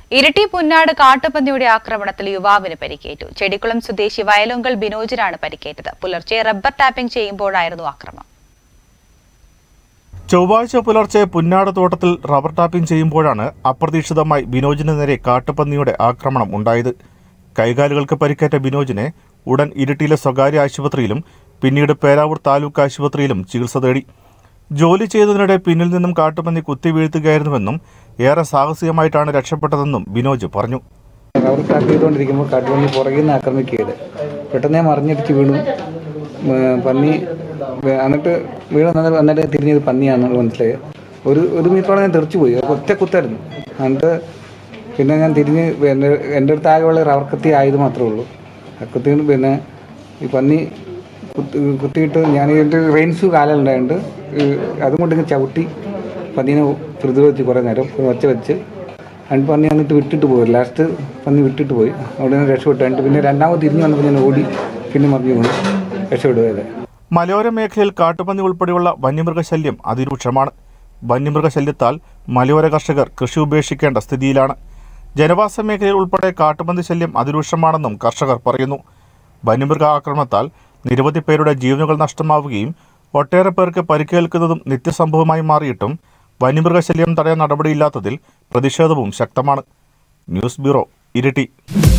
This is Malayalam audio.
ഇരിട്ടി പുന്നാട് കാട്ടുപന്നിയുടെ ആക്രമണത്തിൽ യുവാവിന് പരിക്കേറ്റു ചെടിക്കുളം സ്വദേശി വയലൊങ്കൽ ബിനോജിനാണ് പരിക്കേറ്റത് പുലർച്ചെ റബ്ബർ ടാപ്പിംഗ് ചെയ്യുമ്പോഴായിരുന്നു ആക്രമണം ചൊവ്വാഴ്ച പുലർച്ചെ പുന്നാട് തോട്ടത്തിൽ റബ്ബർ ടാപ്പിംഗ് ചെയ്യുമ്പോഴാണ് അപ്രതീക്ഷിതമായി ബിനോജിന് നേരെ കാട്ടുപന്നിയുടെ ആക്രമണം ഉണ്ടായത് കൈകാലുകൾക്ക് പരിക്കേറ്റ ബിനോജിനെ ഉടൻ ഇരിട്ടിയിലെ സ്വകാര്യ ആശുപത്രിയിലും പിന്നീട് പേരാവൂർ താലൂക്ക് ആശുപത്രിയിലും ചികിത്സ തേടി ജോലി ചെയ്തതിനിടെ പിന്നിൽ നിന്നും കാട്ടുപന്നി കുത്തി വീഴ്ത്തുകയായിരുന്നുവെന്നും ഏറെ സാഹസികമായിട്ടാണ് രക്ഷപ്പെട്ടതെന്നും ബിനോജ് പറഞ്ഞു റബ്ബർ ടാപ്പ് ചെയ്തുകൊണ്ടിരിക്കുമ്പോൾ കാട്ടുപന്നി പുറകിൽ നിന്ന് ആക്രമിക്കുകയത് പെട്ടെന്ന് ഞാൻ മറിഞ്ഞടിച്ച് വീണു ഏർ പന്നി വേ- എന്നിട്ട് വീണ് വന്നത് എന്നിട്ട് തിരിഞ്ഞത് പന്നിയാണെന്നുള്ളത് മനസ്സിലായി ഒരു ഒരു മീറ്ററോളം ഞാൻ തെറിച്ചു പോയി അപ്പോൾ ഒറ്റ കുത്തായിരുന്നു എന്നിട്ട് പിന്നെ ഞാൻ തിരിഞ്ഞ് എൻ്റെ എൻ്റെ അടുത്ത് ആകെയുള്ള റബ്ബർ കത്തി ആയത് മാത്രമേ ഉള്ളൂ ആ കുത്തി പിന്നെ ഈ പന്നി കുത്തി കുത്തിയിട്ട് ഞാൻ എൻ്റെ റെയിൻസു കാലുണ്ടായതുകൊണ്ട് അതും കൊണ്ട് ഇങ്ങനെ ചവിട്ടി പന്നീനെ പ്രതിരോധിച്ച് കുറേ നേരം ഒച്ച വെച്ച് രണ്ട് പന്നി വന്നിട്ട് വിട്ടിട്ട് പോയി ലാസ്റ്റ് പന്നി വിട്ടിട്ട് പോയി അവിടെ നിന്ന് രക്ഷപ്പെട്ടു എന്നിട്ട് പിന്നെ രണ്ടാമത് തിരിഞ്ഞ് വന്നപ്പോൾ ഞാൻ ഓടി പിന്നെ മറിഞ്ഞു കൊണ്ട് രക്ഷപ്പെടുകയത് മലയോര മേഖലയിൽ കാട്ടുപന്നി ഉൾപ്പെടെയുള്ള വന്യമൃഗശല്യം അതിരൂക്ഷമാണ് വന്യമൃഗശല്യത്താൽ മലയോര കർഷകർ കൃഷി ഉപേക്ഷിക്കേണ്ട സ്ഥിതിയിലാണ് ജനവാസ മേഖലയിൽ ഉൾപ്പെടെ കാട്ടുപന്നി ശല്യം അതിരൂക്ഷമാണെന്നും കർഷകർ പറയുന്നു വന്യമൃഗ ആക്രമണത്താൽ നിരവധി പേരുടെ ജീവനുകൾ നഷ്ടമാവുകയും ഒട്ടേറെ പേർക്ക് പരിക്കേൽക്കുന്നതും നിത്യസംഭവമായി മാറിയിട്ടും വന്യമൃഗശല്യം തടയാൻ നടപടിയില്ലാത്തതിൽ പ്രതിഷേധവും ശക്തമാണ് ന്യൂസ് ബ്യൂറോ ഇരിട്ടി